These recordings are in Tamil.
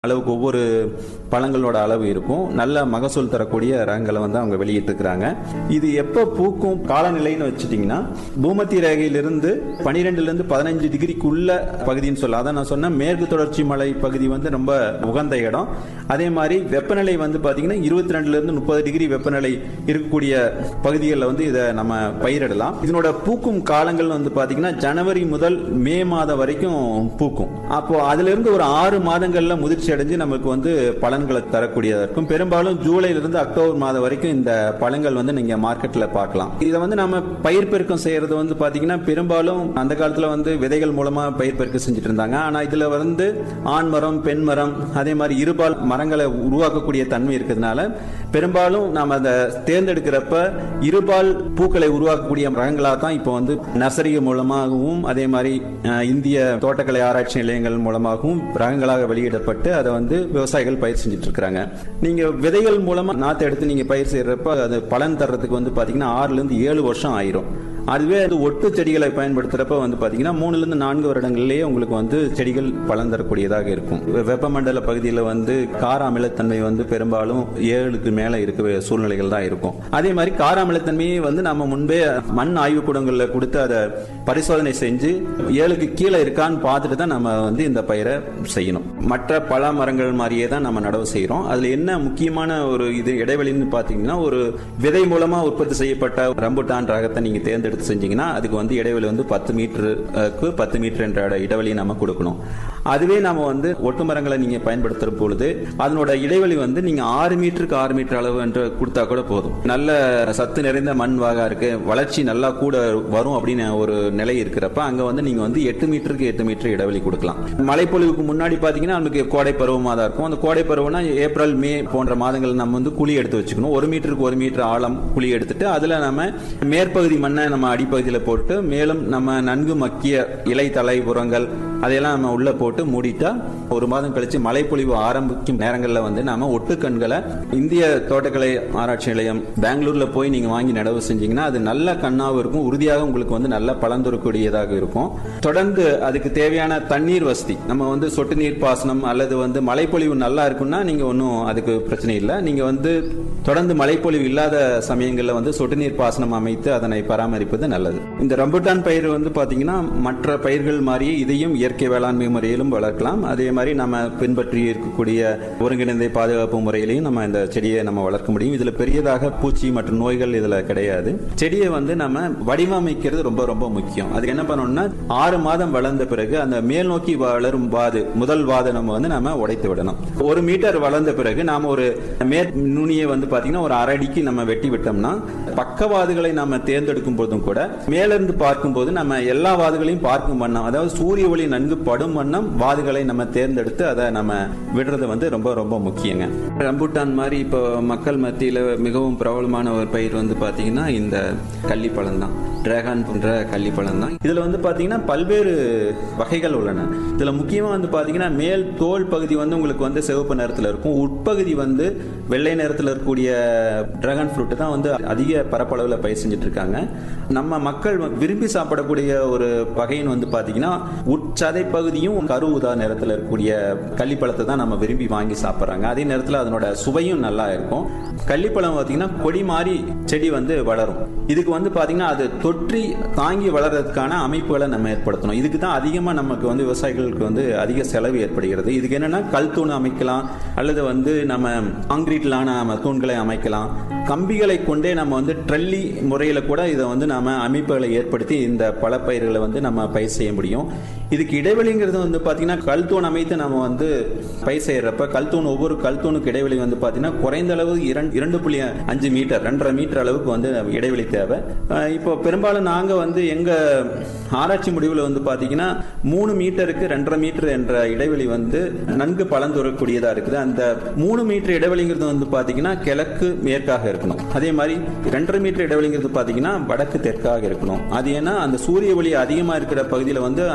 அளவுக்கு ஒவ்வொரு பழங்களோட அளவு இருக்கும் நல்ல மகசூல் தரக்கூடிய ரகங்களை வந்து அவங்க வெளியிட்டிருக்கிறாங்க இது எப்போ பூக்கும் காலநிலைன்னு வச்சுட்டிங்கன்னா பூமத்திய ரேகையிலிருந்து பனிரெண்டுலேருந்து பதினஞ்சு டிகிரிக்குள்ள பகுதின்னு சொல்ல அதான் நான் சொன்னேன் மேற்கு தொடர்ச்சி மலை பகுதி வந்து ரொம்ப உகந்த இடம் அதே மாதிரி வெப்பநிலை வந்து பார்த்தீங்கன்னா இருபத்தி ரெண்டுலேருந்து முப்பது டிகிரி வெப்பநிலை இருக்கக்கூடிய பகுதிகளில் வந்து இதை நம்ம பயிரிடலாம் இதனோட பூக்கும் காலங்கள் வந்து பார்த்தீங்கன்னா ஜனவரி முதல் மே மாதம் வரைக்கும் பூக்கும் அப்போ அதிலிருந்து ஒரு ஆறு மாதங்கள்ல முதிர்ச்சி அடைஞ்சு நமக்கு வந்து பலன்களை தரக்கூடியதா இருக்கும் பெரும்பாலும் ஜூலைல இருந்து அக்டோபர் மாதம் வரைக்கும் இந்த பழங்கள் வந்து நீங்க மார்க்கெட்ல பார்க்கலாம் இதை வந்து நம்ம பயிர் பெருக்கம் செய்யறது வந்து பாத்தீங்கன்னா பெரும்பாலும் அந்த காலத்துல வந்து விதைகள் மூலமா பயிர் பெருக்கம் செஞ்சுட்டு இருந்தாங்க ஆனா இதுல வந்து ஆண் மரம் பெண் மரம் அதே மாதிரி இருபால் மரங்களை உருவாக்கக்கூடிய தன்மை இருக்கிறதுனால பெரும்பாலும் நாம அதை தேர்ந்தெடுக்கிறப்ப இருபால் பூக்களை உருவாக்கக்கூடிய ரகங்களா தான் இப்போ வந்து நர்சரி மூலமாகவும் அதே மாதிரி அஹ், இந்திய தோட்டக்கலை ஆராய்ச்சி நிலையங்கள் மூலமாகவும் ரகங்களாக வெளியிடப்பட்டு அதை வந்து விவசாயிகள் பயிர் செஞ்சுட்டு இருக்கிறாங்க நீங்க விதைகள் மூலமா நாத்தை எடுத்து நீங்க பயிர் செய்யறப்ப அது பலன் தர்றதுக்கு வந்து பாத்தீங்கன்னா ஆறுல இருந்து ஏழு வருஷம் ஆயிரும் அதுவே அது ஒட்டு செடிகளை பயன்படுத்துறப்ப வந்து பாத்தீங்கன்னா மூணுல இருந்து நான்கு வருடங்களிலேயே உங்களுக்கு வந்து செடிகள் பலன் தரக்கூடியதாக இருக்கும் வெ- வெப்பமண்டல பகுதியில் வந்து கார அமிலத்தன்மை வந்து பெரும்பாலும் ஏழுக்கு மேல இருக்க சூழ்நிலைகள் தான் இருக்கும் அதே மாதிரி கார அமிலத்தன்மையை வந்து நம்ம முன்பே மண் ஆய்வு கூடங்கள்ல கொடுத்து அதை பரிசோதனை செஞ்சு ஏழுக்கு கீழே இருக்கான்னு பார்த்துட்டு தான் நம்ம வந்து இந்த பயிரை செய்யணும் மற்ற பழ மரங்கள் மாதிரியே தான் நம்ம நடவு செய்யறோம் அதுல என்ன முக்கியமான ஒரு இது இடைவெளின்னு பாத்தீங்கன்னா ஒரு விதை மூலமா உற்பத்தி செய்யப்பட்ட ரம்புட்டான் ரகத்தை நீங்க தேர்ந்தெடுத்து செஞ்சீங்கன்னா அதுக்கு வந்து இடைவெளி வந்து பத்து மீட்டருக்கு பத்து மீட்டர் என்ற இட- இடைவெளியை நம்ம கொடுக்கணும் அதுவே நம்ம வந்து ஒட்டு மரங்களை நீங்க பயன்படுத்துற பொழுது அதனோட இடைவெளி வந்து நீங்க ஆறு மீட்டருக்கு ஆறு மீட்டர் அளவு என்று கொடுத்தா கூட போதும் நல்ல சத்து நிறைந்த மண் வாகா இருக்கு வளர்ச்சி நல்லா கூட வரும் அப்படின்னு ஒரு நிலை இருக்கிறப்ப அங்க வந்து நீங்க வந்து எட்டு மீட்டருக்கு எட்டு மீட்டர் இடைவெளி கொடுக்கலாம் மழைப்பொழிவுக்கு முன்னாடி பாத்தீங்கன்னா நமக்கு கோடை பருவமா தான் இருக்கும் அந்த கோடை பருவம்னா ஏப்ரல் மே போன்ற மாதங்கள் நம்ம வந்து குழி எடுத்து வச்சுக்கணும் ஒரு மீட்டருக்கு ஒரு மீட்டர் ஆழம் குழி எடுத்துட்டு அதுல நம்ம மேற்பகுதி மண்ணை நம்ம அடிப்பகுதியில போட்டு மேலும் நம்ம நன்கு மக்கிய இலை தலை புறங்கள் அதையெல்லாம் நம்ம உள்ள போட்டு மூடிட்டா ஒரு மாதம் கழிச்சு மழைப்பொழிவு ஆரம்பிக்கும் நேரங்கள்ல வந்து நாம ஒட்டுக்கண்களை இந்திய தோட்டக்கலை ஆராய்ச்சி நிலையம் பெங்களூர்ல போய் நீங்க வாங்கி நடவு செஞ்சீங்கன்னா அது நல்ல கண்ணாவும் இருக்கும் உறுதியாக உங்களுக்கு வந்து நல்ல பலன் தரக்கூடியதாக இருக்கும் தொடர்ந்து அதுக்கு தேவையான தண்ணீர் வசதி நம்ம வந்து சொட்டு நீர் பாசனம் அல்லது வந்து மழைப்பொழிவு நல்லா இருக்குன்னா நீங்க ஒன்றும் அதுக்கு பிரச்சனை இல்லை நீங்க வந்து தொடர்ந்து மழைப்பொழிவு இல்லாத சமயங்கள்ல வந்து சொட்டு நீர் பாசனம் அமைத்து அதனை பராமரிப்பது நல்லது இந்த ரம்புட்டான் பயிர் வந்து பாத்தீங்கன்னா மற்ற பயிர்கள் மாதிரியே இதையும் இயற்கை வேளாண்மை முறையிலும் வளர்க்கலாம் அதே மாதிரி நம்ம பின்பற்றி இருக்கக்கூடிய ஒருங்கிணைந்த பாதுகாப்பு முறையிலையும் நம்ம இந்த செடியை நம்ம வளர்க்க முடியும் இதுல பெரியதாக பூச்சி மற்றும் நோய்கள் இதுல கிடையாது செடியை வந்து நம்ம வடிவமைக்கிறது ரொம்ப ரொம்ப முக்கியம் அதுக்கு என்ன பண்ணணும்னா ஆறு மாதம் வளர்ந்த பிறகு அந்த மேல் நோக்கி வளரும் வாது முதல் வாதை நம்ம வந்து நம்ம உடைத்து விடணும் ஒரு மீட்டர் வளர்ந்த பிறகு நாம ஒரு மேற் நுனியை வந்து பாத்தீங்கன்னா ஒரு அரை அடிக்கு நம்ம வெட்டி விட்டோம்னா பக்கவாதுகளை நம்ம தேர்ந்தெடுக்கும் போதும் கூட மேலிருந்து பார்க்கும்போது நம்ம எல்லா வாதுகளையும் பார்க்கும் வண்ணம் அதாவது சூரிய ஒளி நன்கு படும் வண்ணம் வாதுகளை நம்ம தேர்ந்தெடுத்து அதை நம்ம விடுறது வந்து ரொம்ப ரொம்ப முக்கியங்க ரம்புட்டான் மாதிரி இப்போ மக்கள் மத்தியில மிகவும் பிரபலமான ஒரு பயிர் வந்து பாத்தீங்கன்னா இந்த கள்ளிப்பழம் தான் டிராகன் போன்ற கள்ளிப்பழம் தான் இதுல வந்து பாத்தீங்கன்னா பல்வேறு வகைகள் உள்ளன இதுல முக்கியமா வந்து பாத்தீங்கன்னா மேல் தோல் பகுதி வந்து உங்களுக்கு வந்து சிவப்பு நிறத்துல இருக்கும் உட்பகுதி வந்து வெள்ளை நிறத்துல இருக்கக்கூடிய டிராகன் ஃப்ரூட் தான் வந்து அதிக பரப்பளவுல பயிர் செஞ்சுட்டு இருக்காங்க நம்ம மக்கள் விரும்பி சாப்பிடக்கூடிய ஒரு வகைன்னு வந்து பாத்தீங்கன்னா உட்சதை பகுதியும் கரு ஊதா நிறத்துல இருக்கக்கூடிய கள்ளிப்பழத்தை தான் நம்ம விரும்பி வாங்கி சாப்பிடுறாங்க அதே நேரத்துல அதனோட சுவையும் நல்லா இருக்கும் கள்ளிப்பழம் பாத்தீங்கன்னா கொடி மாதிரி செடி வந்து வளரும் இதுக்கு வந்து பாத்தீங்கன்னா அது தொற்றி தாங்கி வளர்றதுக்கான அமைப்புகளை நம்ம ஏற்படுத்தணும் இதுக்கு தான் அதிகமா நமக்கு வந்து விவசாயிகளுக்கு வந்து அதிக செலவு ஏற்படுகிறது இதுக்கு என்னன்னா கல் தூண் அமைக்கலாம் அல்லது வந்து நம்ம காங்கிரீட்லான நம்ம தூண்களை அமைக்கலாம் கம்பிகளை கொண்டே நம்ம வந்து ட்ரெல்லி முறையில கூட இதை வந்து நாம அமைப்புகளை ஏற்படுத்தி இந்த பழப்பயிர்களை வந்து நம்ம பயிர் செய்ய முடியும் இதுக்கு இடைவெளிங்கிறது வந்து பாத்தீங்கன்னா கல் தூண் அமைத்து நம்ம வந்து பயிர் செய்யறப்ப கல் தூண் ஒவ்வொரு கல் தூணுக்கு இடைவெளி வந்து பாத்தீங்கன்னா குறைந்த அளவு இரண்டு இரண்டு புள்ளி அஞ்சு மீட்டர் ரெண்டரை மீட்டர் அளவுக்கு வந்து இடைவெளி தேவை அஹ் இப்போ பெரும்பாலும் நாங்க வந்து எங்க ஆராய்ச்சி முடிவுல வந்து பாத்தீங்கன்னா மூணு மீட்டருக்கு ரெண்டரை மீட்டர் என்ற இடைவெளி வந்து நன்கு பலந்துரக்கூடியதா இருக்குது அந்த மூணு மீட்டர் இடைவெளிங்கிறது வந்து பாத்தீங்கன்னா கிழக்கு மேற்காக இருக்கணும் அதே மாதிரி ரெண்டரை மீட்டர் இடைவெளிங்கிறது பாத்தீங்கன்னா வடக்கு தெற்காக இருக்கணும் அது ஏன்னா அந்த சூரிய ஒளி அதிகமா இருக்கிற பகுதியில வந்து அந்த அதனோட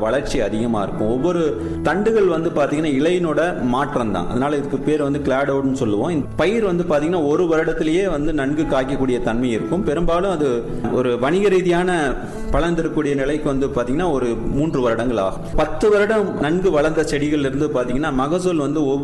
வளர்ச்சி அதிகமா இருக்கும் ஒவ்வொரு தண்டுகள் வந்து பாத்தீங்கன்னா இலையினோட மாற்றம் தான் அதனால இதுக்கு பேர் வந்து கிளாடோட்னு சொல்லுவோம் இந்த பயிர் வந்து பாத்தீங்கன்னா ஒரு வருடத்திலேயே வந்து நன்கு காய்க்கக்கூடிய தன்மை இருக்கும் பெரும்பாலும் அது ஒரு வணிக ரீதியான பலன் தரக்கூடிய நிலைக்கு வந்து பாத்தீங்கன்னா ஒரு மூன்று வருடங்கள் ஆகும் பத்து வருடம் நன்கு வளர்ந்த செடிகள் இருந்து பாத்தீங்கன்னா மகசூல் வந்து ஒவ்வொரு